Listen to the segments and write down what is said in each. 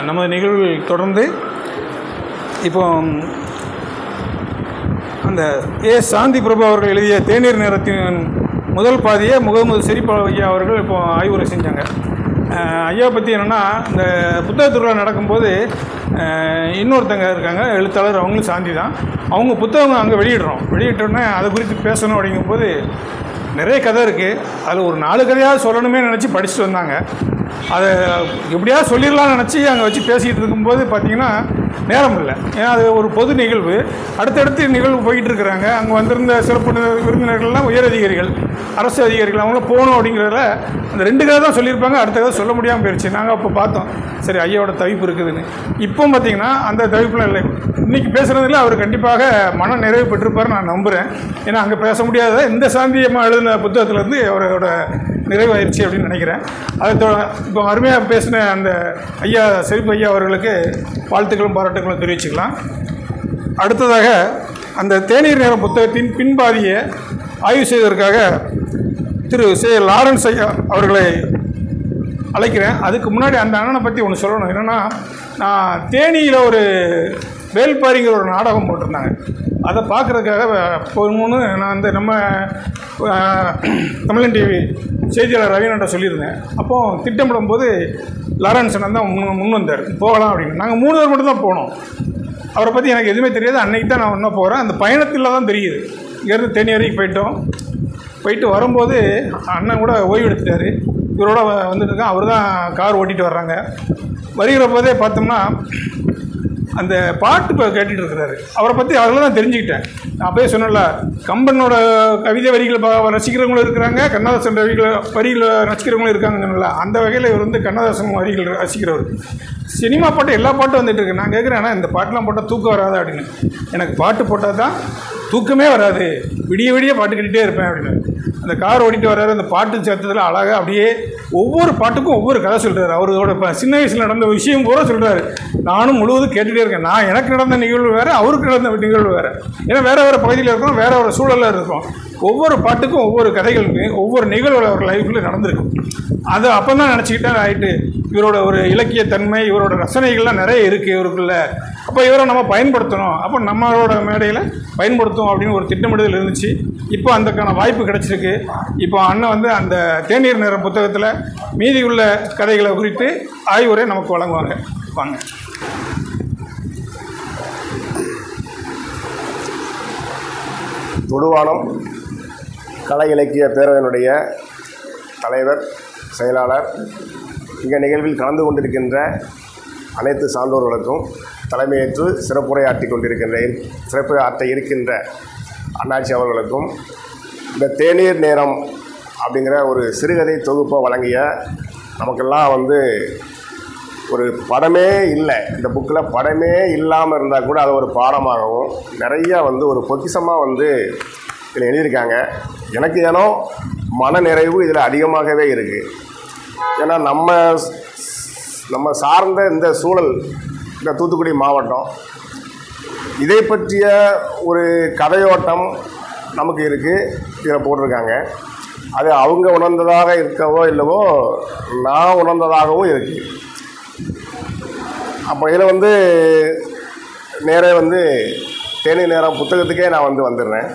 நமது நிகழ்வில் தொடர்ந்து இப்போ அந்த ஏ சாந்தி பிரபு அவர்கள் எழுதிய தேநீர் நேரத்தின் முதல் பாதியை முகமது ஷெரீப் ஐயா அவர்கள் இப்போ ஆய்வுரை செஞ்சாங்க அஹ் ஐயா பற்றி என்னென்னா இந்த புத்தக திருவிழா நடக்கும்போது அஹ் இன்னொருத்தங்க இருக்காங்க எழுத்தாளர் அவங்களும் சாந்தி தான் அவங்க புத்தகம் அங்கே வெளியிடுறோம் வெளியிட்டோன்னே அதை குறித்து பேசணும் அப்படிங்கும்போது நிறைய கதை இருக்குது அதில் ஒரு நாலு கதையாவது சொல்லணுமே நினச்சி படிச்சுட்டு வந்தாங்க அதை எப்படியாவது சொல்லிடலாம்னு நினச்சி அங்கே வச்சு பேசிக்கிட்டு இருக்கும்போது பார்த்தீங்கன்னா நேரம் இல்லை ஏன்னா அது ஒரு பொது நிகழ்வு அடுத்தடுத்து நிகழ்வு போயிட்டு இருக்கிறாங்க அங்கே வந்திருந்த சிறப்பு நி- விருந்தினர்கள்லாம் உயர் அதிகாரிகள் அரசு அதிகாரிகள் அவங்களும் போகணும் அப்படிங்கிறதுல அந்த ரெண்டு கதை தான் சொல்லியிருப்பாங்க அடுத்த கதை சொல்ல முடியாமல் போயிடுச்சு நாங்கள் அப்போ பார்த்தோம் சரி ஐயாவோட தவிப்பு இருக்குதுன்னு இப்போ பார்த்தீங்கன்னா அந்த தவிப்புலாம் இல்லை இன்னைக்கு பேசுகிறதுல அவர் கண்டிப்பாக மன நிறைவு பெற்றிருப்பார் நான் நம்புகிறேன் ஏன்னா அங்கே பேச முடியாத இந்த சாந்தியமாக எழுதின புத்தகத்துலேருந்து அவரோட நிறைவாயிருச்சு அப்படின்னு நினைக்கிறேன் அதை தொ- இப்போ அருமையாக பேசின அந்த ஐயா செழிப்பு ஐயா அவர்களுக்கு வாழ்த்துக்களும் பாராட்டுகளும் தெரிவிச்சுக்கலாம் அடுத்ததாக அந்த தேநீர் நேரம் புத்தகத்தின் பின்பாதியை ஆய்வு செய்வதற்காக திரு சே லாரன்ஸ் ஐயா அவர்களை அழைக்கிறேன் அதுக்கு முன்னாடி அந்த அண்ணனை பற்றி ஒன்று சொல்லணும் என்னென்னா நான் தேனியில் ஒரு வேல்பாரிங்கிற ஒரு நாடகம் போட்டிருந்தாங்க அதை பார்க்குறதுக்காக போகணும்னு நான் அந்த நம்ம அஹ், தமிழன் டிவி செய்தியாளர் ரவீனன்ட்ட சொல்லியிருந்தேன் அப்போது திட்டமிடும் போது லாரன்ஸ் அண்ணன் தான் முன் முன் வந்தார் போகலாம் அப்படின்னு நாங்கள் மூணு பேர் மட்டும் தான் போனோம் அவரை பற்றி எனக்கு எதுவுமே தெரியாது அன்னைக்கு தான் நான் இன்னும் போகிறேன் அந்த பயணத்தில் தான் தெரியுது இங்கேருந்து தேனி வரைக்கும் போயிட்டோம் போயிட்டு வரும்போது அண்ணன் கூட ஓய்வு எடுத்துட்டாரு இவரோட வ- வந்துட்டு இருக்கான் அவர் தான் கார் ஓட்டிகிட்டு வர்றாங்க வருகிற போதே பார்த்தோம்னா அந்த பாட்டு இப்போ கேட்டுட்டு இருக்கிறாரு அவரை பற்றி அதில் தான் தெரிஞ்சுக்கிட்டேன் நான் அப்பயே சொன்னேன்ல கம்பனோட கவிதை வரிகளை ப- ரசிக்கிறவங்களும் இருக்கிறாங்க கண்ணதாசன் வரிகளை வரிகளை ரசிக்கிறவங்களும் இருக்காங்கல்ல அந்த வகையில் இவர் வந்து கண்ணதாசன் வரிகள் ரசிக்கிறவர் சினிமா பாட்டு எல்லா பாட்டும் வந்துட்டு இருக்கு நான் கேட்குறேன் ஆனால் இந்த பாட்டெலாம் போட்டால் தூக்கம் வராதா அப்படின்னு எனக்கு பாட்டு போட்டால் தான் தூக்கமே வராது விடிய விடிய பாட்டு கேட்டுகிட்டே இருப்பேன் அப்படின்னு அந்த கார் ஓடிட்டு வர்றாரு அந்த பாட்டு சத்தத்தில் அழகாக அப்படியே ஒவ்வொரு பாட்டுக்கும் ஒவ்வொரு கதை சொல்கிறாரு அவரோட இப்போ சின்ன வயசில் நடந்த விஷயம் கூட சொல்கிறாரு நானும் முழுவதும் கேட்டுகிட்டே இருக்கேன் நான் எனக்கு நடந்த நிகழ்வு வேறு அவருக்கு நடந்த நிகழ்வு வேறு ஏன்னா வேறு வேறு பகுதியில் இருக்கிறோம் வேறு ஒரு சூழலில் இருக்கோம் ஒவ்வொரு பாட்டுக்கும் ஒவ்வொரு கதைகளுக்கு ஒவ்வொரு நிகழ்வு அவர் லைஃப்பில் நடந்திருக்கு அது அப்போ தான் நினச்சிக்கிட்டேன் ரைட்டு இவரோட ஒரு இலக்கியத்தன்மை இவரோட ரசனைகள்லாம் நிறைய இருக்குது இவருக்குள்ள அப்போ இவரை நம்ம பயன்படுத்தணும் அப்போ நம்மளோட மேடையில் பயன்படுத்தும் அப்படின்னு ஒரு திட்டமிடுதல் இருந்துச்சு இப்போ அதுக்கான வாய்ப்பு கிடைச்சிருக்கு இப்போ அண்ணன் வந்து அந்த தேநீர் நேரம் புத்தகத்தில் மீதி உள்ள கதைகளை குறித்து ஆய்வுரை நமக்கு வழங்குவாங்க வாங்க தொடுவானம் கலை இலக்கிய பேரவையினுடைய தலைவர் செயலாளர் இங்கே நிகழ்வில் கலந்து கொண்டிருக்கின்ற அனைத்து சான்றோர்களுக்கும் தலைமையேற்று சிறப்புரையாற்றி கொண்டிருக்கின்ற சிறப்பு ஆற்ற இருக்கின்ற அண்ணாச்சி அவர்களுக்கும் இந்த தேநீர் நேரம் அப்படிங்கிற ஒரு சிறுகதை தொகுப்பை வழங்கிய நமக்கெல்லாம் வந்து ஒரு படமே இல்லை இந்த புக்கில் படமே இல்லாமல் இருந்தால் கூட அதை ஒரு பாடமாகவும் நிறையா வந்து ஒரு பொக்கிஷமாக வந்து இதில் எழுதியிருக்காங்க எனக்கு ஏனோ மன நிறைவு இதில் அதிகமாகவே இருக்குது ஏன்னா நம்ம நம்ம சார்ந்த இந்த சூழல் இந்த தூத்துக்குடி மாவட்டம் இதை பற்றிய ஒரு கதையோட்டம் நமக்கு இருக்குது இதில் போட்டிருக்காங்க அது அவங்க உணர்ந்ததாக இருக்கவோ இல்லவோ நான் உணர்ந்ததாகவும் இருக்குது அப்போ இதில் வந்து நேரே வந்து தேனி நேரம் புத்தகத்துக்கே நான் வந்து வந்துடுறேன்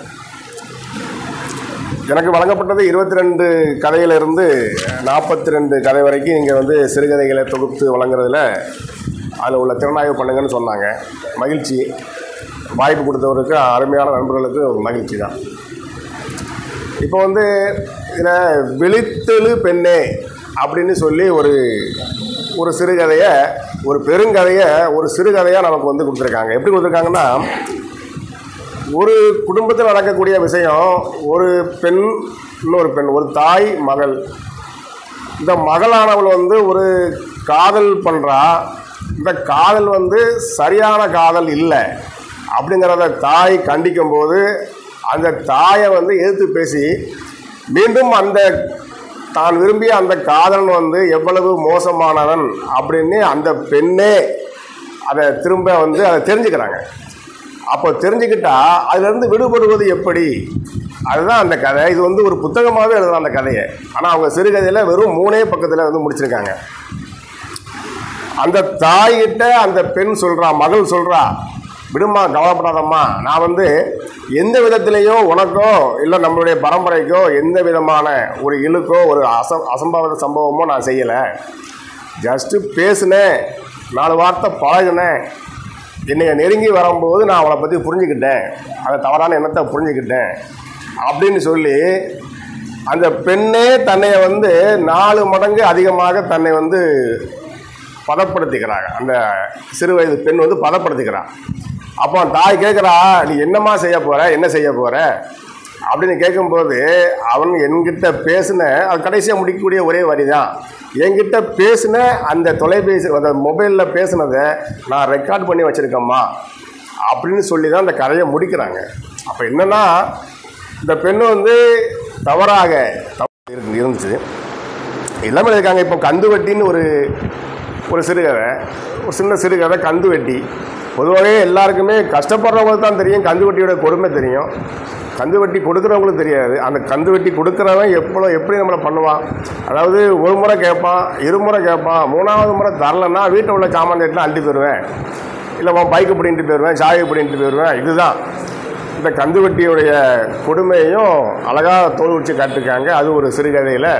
எனக்கு வழங்கப்பட்டது இருபத்தி ரெண்டு கதையிலிருந்து நாற்பத்தி ரெண்டு கதை வரைக்கும் இங்கே வந்து சிறுகதைகளை தொகுத்து வழங்குறதுல அதில் உள்ள திறனாய்வு பண்ணுங்கன்னு சொன்னாங்க மகிழ்ச்சி வாய்ப்பு கொடுத்தவருக்கு அருமையான நண்பர்களுக்கு ஒரு மகிழ்ச்சி தான் இப்போ வந்து இதில் விழித்தெழு பெண்ணே அப்படின்னு சொல்லி ஒரு ஒரு சிறுகதையை ஒரு பெருங்கதையை ஒரு சிறுகதையாக நமக்கு வந்து கொடுத்துருக்காங்க எப்படி கொடுத்துருக்காங்கன்னா ஒரு குடும்பத்தில் நடக்கக்கூடிய விஷயம் ஒரு பெண் இன்னொரு பெண் ஒரு தாய் மகள் இந்த மகளானவள் வந்து ஒரு காதல் பண்ணுறா இந்த காதல் வந்து சரியான காதல் இல்லை அப்படிங்கிறத தாய் கண்டிக்கும் போது அந்த தாயை வந்து எதிர்த்து பேசி மீண்டும் அந்த தான் விரும்பிய அந்த காதலன் வந்து எவ்வளவு மோசமானவன் அப்படின்னு அந்த பெண்ணே அதை திரும்ப வந்து அதை தெரிஞ்சுக்கிறாங்க அப்போ தெரிஞ்சுக்கிட்டா அதுலேருந்து விடுபடுவது எப்படி அதுதான் அந்த கதை இது வந்து ஒரு புத்தகமாகவே எழுதலாம் அந்த கதையை ஆனால் அவங்க சிறுகதையில் வெறும் மூணே பக்கத்தில் வந்து முடிச்சிருக்காங்க அந்த தாய்கிட்ட அந்த பெண் சொல்றா மகள் சொல்றா விடுமா கவலைப்படாதம்மா நான் வந்து எந்த விதத்திலையும் உனக்கோ இல்லை நம்மளுடைய பரம்பரைக்கோ எந்த விதமான ஒரு இழுக்கோ ஒரு அச அசம்பாவித சம்பவமோ நான் செய்யலை ஜஸ்ட்டு பேசினேன் நாலு வார்த்தை பழகினேன் என்னைய நெருங்கி வரும்போது நான் அவளை பற்றி புரிஞ்சுக்கிட்டேன் அந்த தவறான எண்ணத்தை புரிஞ்சுக்கிட்டேன் அப்படின்னு சொல்லி அந்த பெண்ணே தன்னை வந்து நாலு மடங்கு அதிகமாக தன்னை வந்து பதப்படுத்திக்கிறாங்க அந்த சிறு வயது பெண் வந்து பதப்படுத்திக்கிறான் அப்போ தாய் கேட்குறா நீ என்னம்மா செய்ய போற என்ன செய்ய போற அப்படின்னு கேட்கும்போது அவன் என்கிட்ட பேசின அது கடைசியாக முடிக்கக்கூடிய ஒரே வரி தான் என்கிட்ட பேசின அந்த தொலைபேசி அந்த மொபைலில் பேசினதை நான் ரெக்கார்ட் பண்ணி வச்சுருக்கேம்மா அப்படின்னு சொல்லி தான் அந்த கதையை முடிக்கிறாங்க அப்போ என்னன்னா இந்த பெண்ணு வந்து தவறாக தவறு இருந்து- இருந்துச்சு எல்லாமே இருக்காங்க இப்போ கந்து வெட்டின்னு ஒரு ஒரு சிறுகதை ஒரு சின்ன சிறுகதை கந்து வெட்டி பொதுவாகவே எல்லாருக்குமே கஷ்டப்படுறவங்களுக்கு தான் தெரியும் கந்து வெட்டியோட கொடுமை தெரியும் கந்து வெட்டி கொடுக்குறவங்களுக்கு தெரியாது அந்த கந்து வெட்டி கொடுக்குறவன் எப்போ எப்படி நம்மளை பண்ணுவான் அதாவது ஒரு முறை கேட்பான் இருமுறை கேட்பான் மூணாவது முறை தரலன்னா வீட்டில் உள்ள சாமான் எல்லாம் அள்ளி தருவேன் இல்லை உன் பைக்கு பிடின்ட்டு போயிடுவேன் சாயை பிடின்ட்டு போயிடுவேன் இதுதான் இந்த கந்து வெட்டியுடைய கொடுமையையும் அழகாக தோல் உரிச்சு காட்டிருக்காங்க அது ஒரு சிறுகதையில்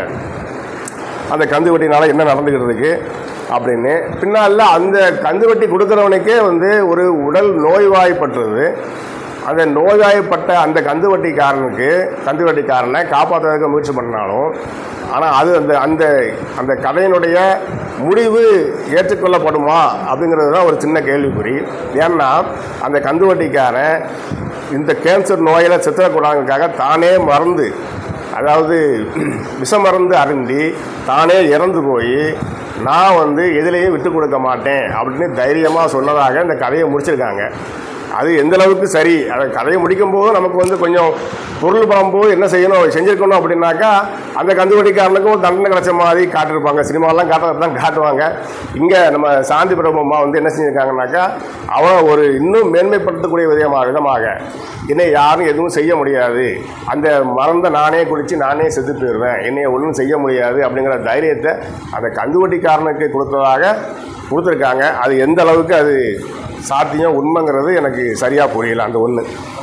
அந்த கந்து வெட்டினால என்ன நடந்துக்கிட்டு இருக்கு அப்படின்னு பின்னால் அந்த கந்து வெட்டி கொடுக்குறவனுக்கே வந்து ஒரு உடல் நோய்வாய்ப்பட்டுருது அந்த நோய்வாய்ப்பட்ட அந்த கந்து வட்டிக்காரனுக்கு கந்து வட்டிக்காரனை காப்பாற்றுறதுக்கு முயற்சி பண்ணாலும் ஆனால் அது அந்த அந்த அந்த கதையினுடைய முடிவு ஏற்றுக்கொள்ளப்படுமா அப்படிங்கிறது தான் ஒரு சின்ன கேள்விக்குறி ஏன்னா அந்த கந்து வட்டிக்காரன் இந்த கேன்சர் நோயில் சித்திரக்கூடாதுக்காக தானே மறந்து அதாவது விஷமருந்து அருந்தி தானே இறந்து போய் நான் வந்து எதுலேயும் விட்டு கொடுக்க மாட்டேன் அப்படின்னு தைரியமாக சொன்னதாக இந்த கதையை முடிச்சிருக்காங்க அது எந்த அளவுக்கு சரி அதை கதையை முடிக்கும் போது நமக்கு வந்து கொஞ்சம் பொருள் பரம்போது என்ன செய்யணும் செஞ்சிருக்கணும் அப்படின்னாக்கா அந்த கந்துவட்டிக்காரனுக்கும் ஒரு தண்டனை கிடைச்ச மாதிரி காட்டிருப்பாங்க சினிமாலாம் காட்டுறது தான் காட்டுவாங்க இங்கே நம்ம சாந்தி பிரபம்மா வந்து என்ன செஞ்சுருக்காங்கனாக்கா அவன் ஒரு இன்னும் மேன்மைப்படுத்தக்கூடிய விதமாக விதமாக என்னை யாரும் எதுவும் செய்ய முடியாது அந்த மறந்த நானே குடித்து நானே செத்து போயிடுவேன் என்னை ஒன்றும் செய்ய முடியாது அப்படிங்கிற தைரியத்தை அந்த கந்துவட்டிக்காரனுக்கு கொடுத்ததாக கொடுத்துருக்காங்க அது எந்த அளவுக்கு அது சாத்தியம் உண்மைங்கிறது எனக்கு சரியாக புரியல அந்த ஒன்று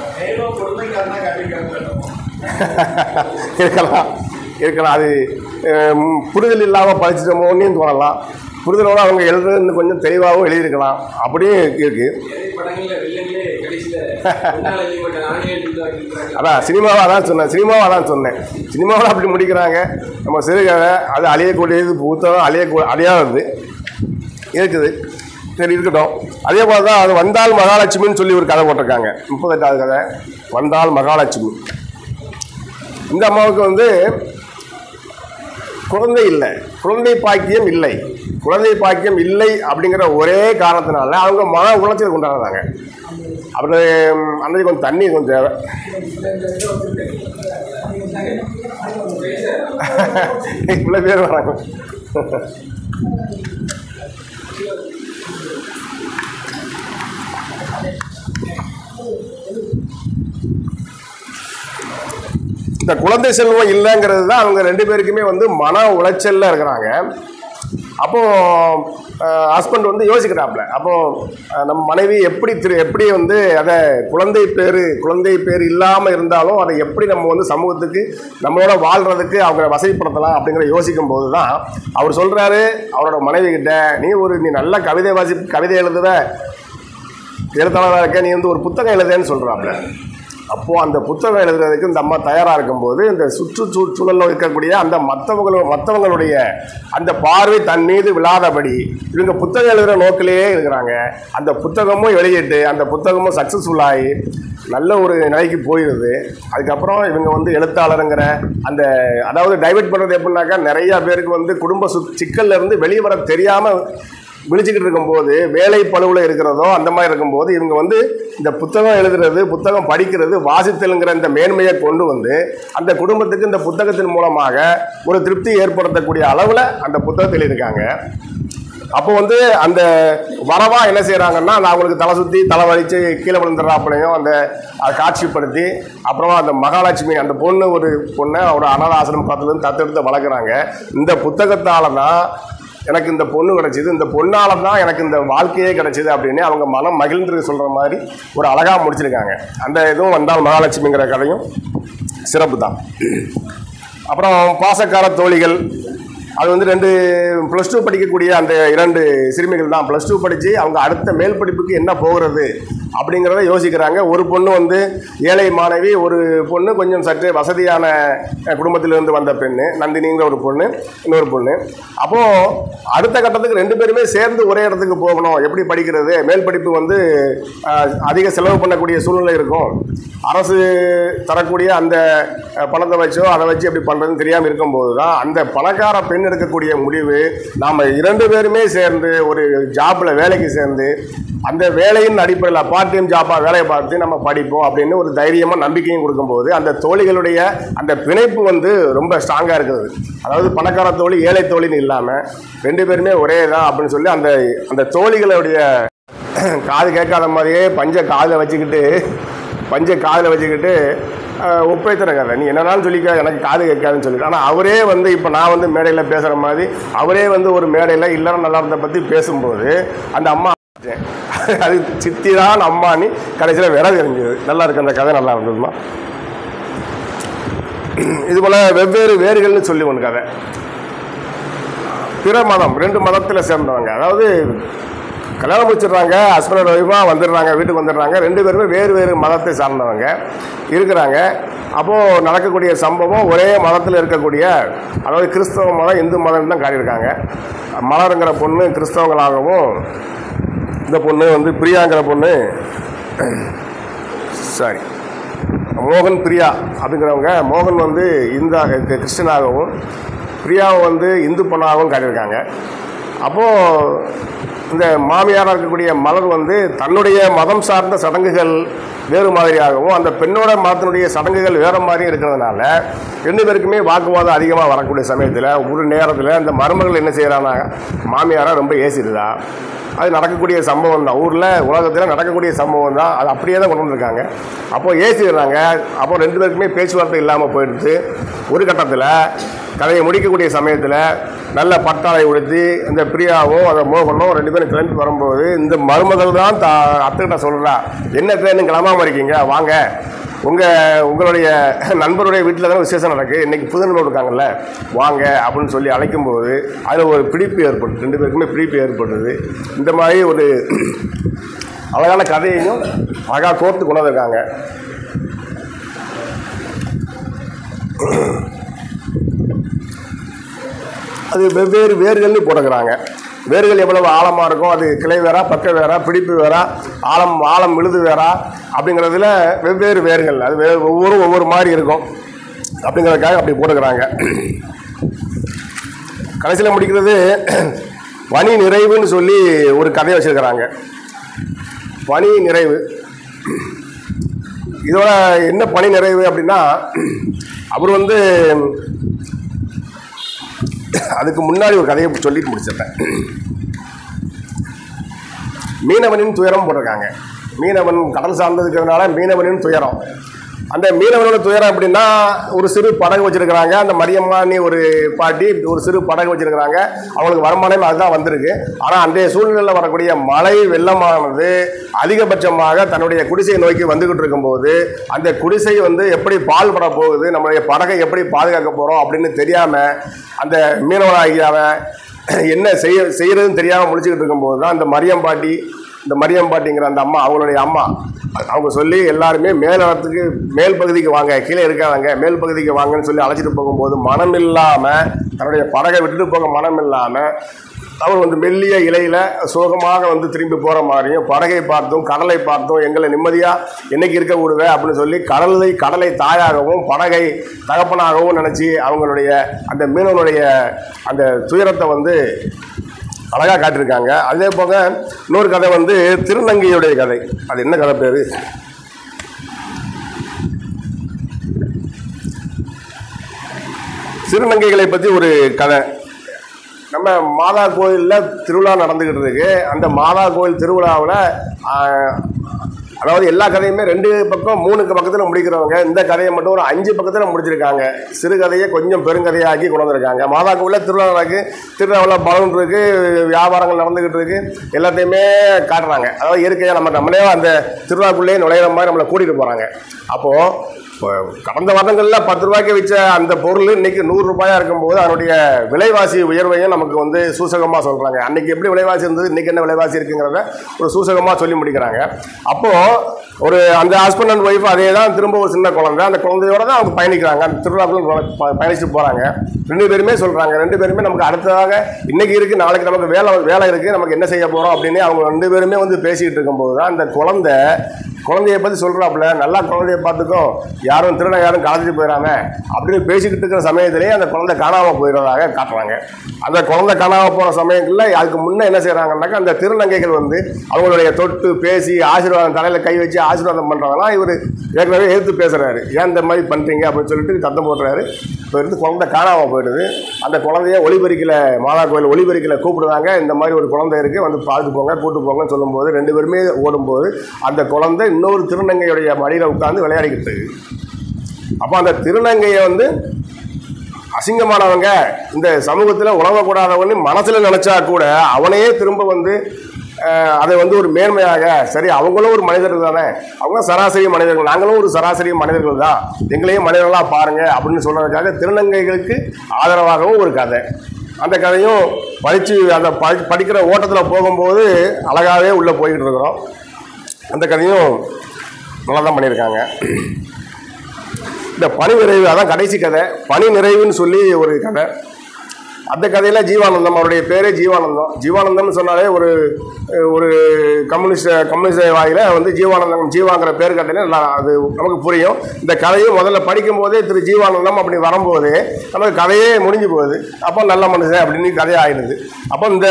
இருக்கலாம் இருக்கலாம் அது அஹ், புரிதல் இல்லாமல் படிச்சிட்டோமோன்னு தோணலாம் புரிதலோடு அவங்க எழுதுறது இன்னும் கொஞ்சம் தெளிவாகவும் எழுதியிருக்கலாம் அப்படியும் இருக்குது நிறைய படங்கள்ல வில்லங்களே கடைசியில முன்னாள் எழுதிப்பட்ட நானே எழுதிட்டு அதான் சினிமாவை அதான் சொன்னேன் சினிமாவை அதான் சொன்னேன் சினிமாவில் அப்படி முடிக்கிறாங்க நம்ம சிறுகதை அது அழியக்கூடியது புத்தகம் அழியக்கூ அழியாதது இருக்குது சரி இருக்கட்டும் அதே போல் தான் அது வந்தால் மகாலட்சுமின்னு சொல்லி ஒரு கதை போட்டிருக்காங்க முப்பத்தெட்டாவது கதை வந்தால் மகாலட்சுமி இந்த அம்மாவுக்கு வந்து குழந்தை இல்லை குழந்தை பாக்கியம் இல்லை குழந்தை பாக்கியம் இல்லை அப்படிங்கிற ஒரே காரணத்தினால அவங்க மன உளைச்சல் கொண்டாடுறாங்க அப்புறம் ம், அன்னைக்கு கொஞ்சம் தண்ணி கொஞ்சம் தேவை இவ்வளோ பேர் வராங்க இந்த குழந்தை செல்வம் இல்லைங்கிறது தான் அவங்க ரெண்டு பேருக்குமே வந்து மன உளைச்சல்ல இருக்கிறாங்க அப்போ ஹஸ்பண்ட் வந்து யோசிக்கிறாப்புல அப்போ அஹ், நம்ம மனைவி எப்படி திரு எப்படி வந்து அதை குழந்தை பேர் குழந்தை பேர் இல்லாமல் இருந்தாலும் அதை எப்படி நம்ம வந்து சமூகத்துக்கு நம்மளோட வாழ்றதுக்கு அவங்க வசதிப்படுத்தலாம் அப்படிங்கிற யோசிக்கும் போது தான் அவர் சொல்கிறாரு அவரோட மனைவி கிட்ட நீ ஒரு நீ நல்ல கவிதை வாசி கவிதை எழுதுவ எழுத்தாளராக இருக்க நீ வந்து ஒரு புத்தகம் எழுதுன்னு சொல்கிறாப்புல அப்போது அந்த புத்தகம் எழுதுறதுக்கு இந்த அம்மா தயாராக இருக்கும்போது இந்த சுற்று சூழலில் இருக்கக்கூடிய அந்த மற்றவங்களோ மற்றவங்களுடைய அந்த பார்வை தன் மீது விழாதபடி இவங்க புத்தகம் எழுதுகிற நோக்கிலேயே இருக்கிறாங்க அந்த புத்தகமும் வெளியிட்டு அந்த புத்தகமும் சக்ஸஸ்ஃபுல்லாகி நல்ல ஒரு நிலைக்கு போயிடுது அதுக்கப்புறம் இவங்க வந்து எழுத்தாளருங்கிற அந்த அதாவது டைவர்ட் பண்ணுறது எப்படின்னாக்கா நிறையா பேருக்கு வந்து குடும்ப சு சிக்கல்ல இருந்து வெளியே வர தெரியாமல் விழிச்சுக்கிட்டு இருக்கும்போது வேலை பழுவில் இருக்கிறதோ அந்த மாதிரி இருக்கும்போது இவங்க வந்து இந்த புத்தகம் எழுதுறது புத்தகம் படிக்கிறது வாசித்தலுங்கிற இந்த மேன்மையை கொண்டு வந்து அந்த குடும்பத்துக்கு இந்த புத்தகத்தின் மூலமாக ஒரு திருப்தி ஏற்படுத்தக்கூடிய அளவில் அந்த புத்தகத்தில் இருக்காங்க அப்போ வந்து அந்த வரவா என்ன செய்கிறாங்கன்னா நான் அவங்களுக்கு தலை சுற்றி தலை வலிச்சு கீழே விழுந்துடுறாப்புலையும் அந்த அதை காட்சிப்படுத்தி அப்புறமா அந்த மகாலட்சுமி அந்த பொண்ணு ஒரு பொண்ணை ஒரு அனாத ஆசிரம காலத்துலேருந்து தத்தெடுத்து வளர்க்குறாங்க இந்த புத்தகத்தால் தான் எனக்கு இந்த பொண்ணு கிடைச்சிது இந்த பொண்ணால தான் எனக்கு இந்த வாழ்க்கையே கிடைச்சிது அப்படின்னு அவங்க மனம் மகிழ்ந்து சொல்கிற மாதிரி ஒரு அழகாக முடிச்சிருக்காங்க அந்த இதுவும் வந்தால் மகாலட்சுமிங்கிற கதையும் சிறப்பு தான் அப்புறம் பாசக்கார தோழிகள் அது வந்து ரெண்டு ப்ளஸ் டூ படிக்கக்கூடிய அந்த இரண்டு சிறுமிகள் தான் ப்ளஸ் டூ படித்து அவங்க அடுத்த மேல் படிப்புக்கு என்ன போகிறது அப்படிங்கிறத யோசிக்கிறாங்க ஒரு பொண்ணு வந்து ஏழை மாணவி ஒரு பொண்ணு கொஞ்சம் சற்று வசதியான அஹ், குடும்பத்திலிருந்து வந்த பெண்ணு நந்தினிங்கிற ஒரு பொண்ணு இன்னொரு பொண்ணு அப்போது அடுத்த கட்டத்துக்கு ரெண்டு பேருமே சேர்ந்து ஒரே இடத்துக்கு போகணும் எப்படி படிக்கிறது மேல் படிப்பு வந்து அஹ், அதிக செலவு பண்ணக்கூடிய சூழ்நிலை இருக்கும் அரசு தரக்கூடிய அந்த அஹ், பணத்தை வச்சோ அதை வச்சு எப்படி பண்ணுறதுன்னு தெரியாமல் இருக்கும்போது தான் அந்த பணக்கார பெண் எடுக்கக்கூடிய முடிவு நாம் இரண்டு பேருமே சேர்ந்து ஒரு ஜாப்பில் வேலைக்கு சேர்ந்து அந்த வேலையின் அடிப்படையில் பார்ட் டைம் ஜாப்பாக வேலையை பார்த்து நம்ம படிப்போம் அப்படின்னு ஒரு தைரியமாக நம்பிக்கையும் கொடுக்கும்போது அந்த தோழிகளுடைய அந்த பிணைப்பு வந்து ரொம்ப ஸ்ட்ராங்காக இருக்குது அதாவது பணக்கார தோழி ஏழை தோழின்னு இல்லாமல் ரெண்டு பேருமே ஒரே தான் அப்படின்னு சொல்லி அந்த அந்த தோழிகளுடைய காது கேட்காத மாதிரியே பஞ்ச காதில் வச்சுக்கிட்டு பஞ்ச காதில் வச்சுக்கிட்டு ஒப்பேத்துற கதை நீ என்னன்னாலும் சொல்லிக்க எனக்கு காது கேட்காதுன்னு சொல்லிட்டு ஆனால் அவரே வந்து இப்போ நான் வந்து மேடையில் பேசுகிற மாதிரி அவரே வந்து ஒரு மேடையில் இல்லறம் நல்லாரத்தை பற்றி பேசும்போது அந்த அம்மா அது சித்தி தான் அம்மானி கடைசியில் விர தெரிஞ்சது நல்லா இருக்கு அந்த கதை நல்லா இருந்ததுமா இது போல் வெவ்வேறு வேர்கள்னு சொல்லி ஒன்று கதை பிற மதம் ரெண்டு மதத்தில் சேர்ந்தவங்க அதாவது கல்யாணம் முடிச்சிடுறாங்க ஹஸ்பண்ட் ஒய்ஃபாக வந்துடுறாங்க வீட்டுக்கு வந்துடுறாங்க ரெண்டு பேருமே வேறு வேறு மதத்தை சார்ந்தவங்க இருக்கிறாங்க அப்போது நடக்கக்கூடிய சம்பவம் ஒரே மதத்தில் இருக்கக்கூடிய அதாவது கிறிஸ்தவ மதம் இந்து மதம் தான் காட்டியிருக்காங்க மலருங்கிற பொண்ணு கிறிஸ்தவங்களாகவும் இந்த பொண்ணு வந்து பிரியாங்கிற பொண்ணு சாரி மோகன் பிரியா அப்படிங்கிறவங்க மோகன் வந்து இந்தா கிறிஸ்டினாகவும் பிரியாவை வந்து இந்து பொண்ணாகவும் காட்டியிருக்காங்க அப்போது இந்த மாமியாராக இருக்கக்கூடிய மலர் வந்து தன்னுடைய மதம் சார்ந்த சடங்குகள் வேறு மாதிரியாகவும் அந்த பெண்ணோட மதத்தினுடைய சடங்குகள் வேறு மாதிரியும் இருக்கிறதுனால ரெண்டு பேருக்குமே வாக்குவாதம் அதிகமாக வரக்கூடிய சமயத்தில் ஒரு நேரத்தில் அந்த மருமகள் என்ன செய்கிறானா மாமியாராக ரொம்ப ஏசிடுதா அது நடக்கக்கூடிய சம்பவம் தான் ஊரில் உலகத்தில் நடக்கக்கூடிய சம்பவம் தான் அது அப்படியே தான் கொண்டு வந்திருக்காங்க அப்போது ஏசிடுறாங்க அப்போ ரெண்டு பேருக்குமே பேச்சுவார்த்தை இல்லாமல் போயிடுச்சு ஒரு கட்டத்தில் கதையை முடிக்கக்கூடிய சமயத்தில் நல்ல பட்டாளை உடுத்தி இந்த பிரியாவும் அந்த மோகனும் ரெண்டு பேரும் கிளம்பி வரும்போது இந்த மருமகள் தான் தா அத்துக்கிட்ட சொல்கிறா என்ன ட்ரெயின் கிளம்பாமல் இருக்கீங்க வாங்க உங்கள் உங்களுடைய நண்பருடைய வீட்டில் தானே விசேஷம் நடக்குது இன்றைக்கி புதுநூல் இருக்காங்கல்ல வாங்க அப்படின்னு சொல்லி அழைக்கும்போது அதில் ஒரு பிடிப்பு ஏற்பட்டு ரெண்டு பேருக்குமே பிடிப்பு ஏற்பட்டது இந்த மாதிரி ஒரு அழகான கதையையும் அழகாக கோர்த்து கொண்டு வந்திருக்காங்க அது வெவ்வேறு வேர்கள்னு போட்டுக்கிறாங்க வேர்கள் எவ்வளவு ஆழமாக இருக்கும் அது கிளை வேறா பக்க வேறா பிடிப்பு வேறா ஆழம் ஆழம் விழுது வேறா அப்படிங்கிறதுல வெவ்வேறு வேர்கள் அது வே ஒவ்வொரு ஒவ்வொரு மாதிரி இருக்கும் அப்படிங்கிறதுக்காக அப்படி போட்டுக்கிறாங்க கடைசியில் முடிக்கிறது பனி நிறைவுன்னு சொல்லி ஒரு கதையை வச்சுருக்கிறாங்க பனி நிறைவு இதோட என்ன பனி நிறைவு அப்படின்னா அவர் வந்து அதுக்கு முன்னாடி ஒரு கதையை சொல்லிட்டு முடிச்சிட்டேன் மீனவனின் துயரம் போட்டிருக்காங்க மீனவன் கடல் சார்ந்ததுக்கிறதுனால மீனவனின் துயரம் அந்த மீனவனோட துயரம் எப்படின்னா ஒரு சிறு படகு வச்சிருக்கிறாங்க அந்த மரியம்மானி ஒரு பாட்டி ஒரு சிறு படகு வச்சிருக்கிறாங்க அவங்களுக்கு வருமானம் அதுதான் வந்திருக்கு ஆனால் அன்றைய சூழ்நிலையில் வரக்கூடிய மழை வெள்ளமானது அதிகபட்சமாக தன்னுடைய குடிசையை நோக்கி வந்துகிட்டு இருக்கும்போது அந்த குடிசை வந்து எப்படி பால்பட போகுது நம்மளுடைய படகை எப்படி பாதுகாக்க போகிறோம் அப்படின்னு தெரியாமல் அந்த மீனவனாகியாவன் என்ன செய்ய செய்யறதுன்னு தெரியாமல் முடிச்சுக்கிட்டு இருக்கும்போது தான் இந்த மரியம் பாட்டி இந்த மரியம் பாட்டிங்கிற அந்த அம்மா அவங்களுடைய அம்மா அவங்க சொல்லி எல்லாருமே மேலிடத்துக்கு மேல் பகுதிக்கு வாங்க கீழே இருக்காங்க மேல் பகுதிக்கு வாங்கன்னு சொல்லி அழைச்சிட்டு போகும்போது மனம் இல்லாமல் தன்னுடைய படகை விட்டுட்டு போக மனம் இல்லாமல் அவர் வந்து மெல்லிய இலையில் சோகமாக வந்து திரும்பி போகிற மாதிரியும் படகை பார்த்தும் கடலை பார்த்தும் எங்களை நிம்மதியாக என்னைக்கு இருக்க விடுவே அப்படின்னு சொல்லி கடலை கடலை தாயாகவும் படகை தகப்பனாகவும் நினச்சி அவங்களுடைய அந்த மீனவனுடைய அந்த துயரத்தை வந்து அழகாக காட்டியிருக்காங்க அதே போக இன்னொரு கதை வந்து திருநங்கையுடைய கதை அது என்ன கதை பேர் திருநங்கைகளை பற்றி ஒரு கதை நம்ம மாதா கோயிலில் திருவிழா நடந்துக்கிட்டு இருக்கு அந்த மாதா கோயில் திருவிழாவில் அதாவது எல்லா கதையுமே ரெண்டு பக்கம் மூணுக்கு பக்கத்தில் முடிக்கிறவங்க இந்த கதையை மட்டும் ஒரு அஞ்சு பக்கத்தில் முடிச்சிருக்காங்க சிறுகதையை கொஞ்சம் பெருங்கதையாக்கி கொண்டு வந்திருக்காங்க மாதாக்குள்ள திருவிழா நடக்கு திருவிழாவில் பலன் இருக்கு வியாபாரங்கள் நடந்துகிட்டு இருக்கு எல்லாத்தையுமே காட்டுறாங்க அதாவது இயற்கையாக நம்ம நம்மளே அந்த திருவிழாக்குள்ளேயே நுழையிற மாதிரி நம்மளை கூட்டிகிட்டு போகிறாங்க அப்போது இப்போ கடந்த வருடங்களில் பத்து ரூபாய்க்கு விற்ற அந்த பொருள் இன்னைக்கு நூறு ரூபாயா இருக்கும்போது அதனுடைய விலைவாசி உயர்வையும் நமக்கு வந்து சூசகமாக சொல்கிறாங்க அன்னைக்கு எப்படி விலைவாசி இருந்தது இன்னைக்கு என்ன விலைவாசி இருக்குங்கிறத ஒரு சூசகமாக சொல்லி முடிக்கிறாங்க அப்போது ஒரு அந்த ஹஸ்பண்ட் அண்ட் ஒய்ஃப் அதே தான் திரும்ப ஒரு சின்ன குழந்தை அந்த குழந்தையோட தான் அவங்க பயணிக்கிறாங்க அந்த திருவிழாக்குள்ள பயணிச்சு போகிறாங்க ரெண்டு பேருமே சொல்கிறாங்க ரெண்டு பேருமே நமக்கு அடுத்ததாக இன்னைக்கு இருக்குது நாளைக்கு நமக்கு வேலை வேலை இருக்குது நமக்கு என்ன செய்ய போகிறோம் அப்படின்னு அவங்க ரெண்டு பேருமே வந்து பேசிக்கிட்டு இருக்கும்போது தான் அந்த குழந்தை குழந்தைய பற்றி சொல்கிறாப்புல நல்லா குழந்தைய பார்த்துக்கோ யாரும் திருட யாரும் கலந்துட்டு போயிடாம அப்படின்னு பேசிக்கிட்டு இருக்கிற சமயத்திலேயே அந்த குழந்தை காணாமல் போயிடுறதாக காட்டுறாங்க அந்த குழந்தை காணாமல் போகிற சமயத்தில் அதுக்கு முன்னே என்ன செய்கிறாங்கன்னாக்கா அந்த திருநங்கைகள் வந்து அவங்களுடைய தொட்டு பேசி ஆசீர்வாதம் தலையில் கை வச்சு ஆசீர்வாதம் பண்ணுறதெல்லாம் இவர் ஏற்கனவே எதிர்த்து பேசுகிறாரு ஏன் இந்த மாதிரி பண்ணுறீங்க அப்படின்னு சொல்லிட்டு சத்தம் போடுறாரு இப்போ இருந்து குழந்தை காணாமல் போயிடுது அந்த குழந்தைய ஒளிபெருக்கில் மாதா கோயில் ஒளிபெருக்கில் கூப்பிடுவாங்க இந்த மாதிரி ஒரு குழந்தை இருக்குது வந்து பார்த்து போங்க கூட்டு போங்கன்னு சொல்லும்போது ரெண்டு பேருமே ஓடும்போது அந்த குழந்தை இன்னொரு திருநங்கையுடைய மடியில் உட்கார்ந்து விளையாடிக்கிட்டு இருக்கு அப்போ அந்த திருநங்கையை வந்து அசிங்கமானவங்க இந்த சமூகத்தில் உழவக்கூடாதவன்னு மனசில் நினச்சா கூட அவனையே திரும்ப வந்து அஹ், அதை வந்து ஒரு மேன்மையாக சரி அவங்களும் ஒரு மனிதர்கள் தானே அவங்க சராசரி மனிதர்கள் நாங்களும் ஒரு சராசரி மனிதர்கள் தான் எங்களையும் மனிதர்களாக பாருங்க அப்படின்னு சொல்றதுக்காக திருநங்கைகளுக்கு ஆதரவாகவும் ஒரு கதை அந்த கதையும் படித்து அந்த படி படிக்கிற ஓட்டத்தில் போகும்போது அழகாகவே உள்ளே போய்கிட்டு இருக்கிறோம் அந்த கதையும் நல்லா தான் பண்ணியிருக்காங்க இந்த பனி நிறைவு அதான் கடைசி கதை பனி நிறைவுன்னு சொல்லி ஒரு கதை அந்த கதையில் ஜீவானந்தம் அவருடைய பேரே ஜீவானந்தம் ஜீவானந்தம்னு சொன்னாலே ஒரு ஒரு கம்யூனிஸ்ட் கம்யூனிஸ்ட் வாயில வந்து ஜீவானந்தம் ஜீவாங்கிற பேர் கட்டினா நல்லா அது நமக்கு புரியும் இந்த கதையும் முதல்ல படிக்கும் போதே திரு ஜீவானந்தம் அப்படி வரும்போது நமக்கு கதையே முடிஞ்சு போகுது அப்போ நல்ல மனுஷன் அப்படின்னு கதையே ஆயிடுது அப்போ இந்த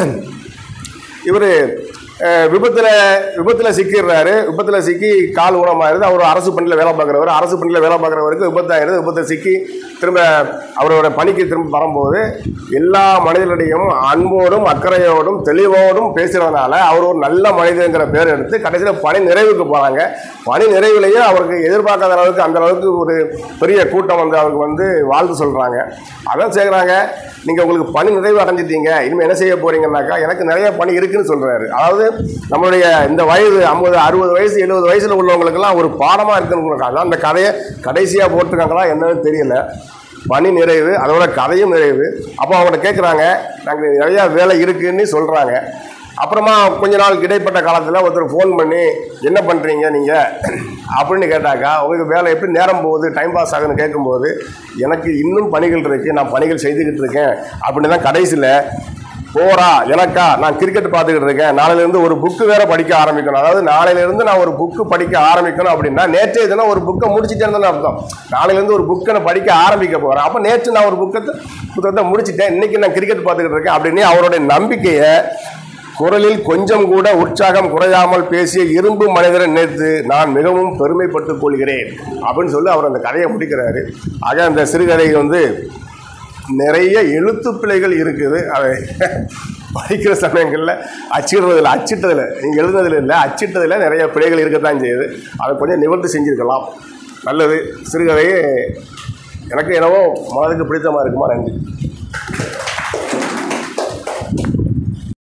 இவர் விபத்தில் விபத்தில் சிக்கிடுறாரு விபத்தில் சிக்கி கால் ஊனமாயிருது அவர் அரசு பணியில் வேலை பார்க்குறவர் அரசு பணியில் வேலை பார்க்குறவருக்கு விபத்தாயிருது விபத்தில் சிக்கி திரும்ப அவரோட பணிக்கு திரும்ப வரும்போது எல்லா மனிதர்களிடையும் அன்போடும் அக்கறையோடும் தெளிவோடும் பேசுகிறதுனால அவர் ஒரு நல்ல மனிதங்கிற பேர் எடுத்து கடைசியில் பணி நிறைவுக்கு போகிறாங்க பணி நிறைவுலேயே அவருக்கு எதிர்பார்க்காத அளவுக்கு அந்த அளவுக்கு ஒரு பெரிய கூட்டம் வந்து அவருக்கு வந்து வாழ்த்து சொல்கிறாங்க அதான் செய்கிறாங்க நீங்கள் உங்களுக்கு பணி நிறைவு அடைஞ்சிட்டீங்க இனிமேல் என்ன செய்ய போறீங்கன்னாக்கா எனக்கு நிறைய பணி இருக்குன்னு சொல்கிறாரு அதாவது நம்மளுடைய இந்த வயது ஐம்பது அறுபது வயசு எழுபது வயசில் உள்ளவங்களுக்கெல்லாம் ஒரு பாடமாக இருக்குன்னு அதான் அந்த கதையை கடைசியாக போட்டிருக்காங்களா என்னன்னு தெரியல பணி நிறைவு அதோட கதையும் நிறைவு அப்போ அவங்க கேட்குறாங்க நாங்கள் நிறையா வேலை இருக்குன்னு சொல்கிறாங்க அப்புறமா கொஞ்ச நாள் இடைப்பட்ட காலத்தில் ஒருத்தர் ஃபோன் பண்ணி என்ன பண்ணுறீங்க நீங்கள் அப்படின்னு கேட்டாக்கா உங்களுக்கு வேலை எப்படி நேரம் போகுது டைம் பாஸ் ஆகுதுன்னு கேட்கும்போது எனக்கு இன்னும் பணிகள் இருக்குது நான் பணிகள் செய்துக்கிட்டு இருக்கேன் அப்படின்னு தான் கடைசியில் போறா எனக்கா நான் கிரிக்கெட் பார்த்துக்கிட்டு இருக்கேன் நாளையிலேருந்து ஒரு புக்கு வேற படிக்க ஆரம்பிக்கணும் அதாவது நாளையிலேருந்து நான் ஒரு புக்கு படிக்க ஆரம்பிக்கணும் அப்படின்னா நேற்றே தினம் ஒரு புக்கை முடிச்சிட்டேன்னு அர்த்தம் நாளையிலேருந்து ஒரு புக்கை நான் படிக்க ஆரம்பிக்க போகிறேன் அப்போ நேற்று நான் ஒரு புக்கத்தை புத்தகத்தை முடிச்சிட்டேன் இன்னைக்கு நான் கிரிக்கெட் பார்த்துக்கிட்டு இருக்கேன் அப்படின்னு அவருடைய நம்பிக்கையை குரலில் கொஞ்சம் கூட உற்சாகம் குறையாமல் பேசிய இரும்பு மனிதரை நினைத்து நான் மிகவும் பெருமைப்பட்டுக் கொள்கிறேன் அப்படின்னு சொல்லி அவர் அந்த கதையை முடிக்கிறாரு ஆக அந்த சிறுகதை வந்து நிறைய எழுத்து பிழைகள் இருக்குது அதை படிக்கிற சமயங்களில் அச்சிடுறதில்ல அச்சிட்டதில் நீங்கள் எழுதுனதில் இல்லை அச்சிட்டதில் நிறைய பிழைகள் இருக்கத்தான் செய்யுது அதை கொஞ்சம் நிவர்த்தி செஞ்சுருக்கலாம் நல்லது சிறுகதையே எனக்கு என்னவோ மனதுக்கு பிடித்தமாக இருக்குமா நன்றி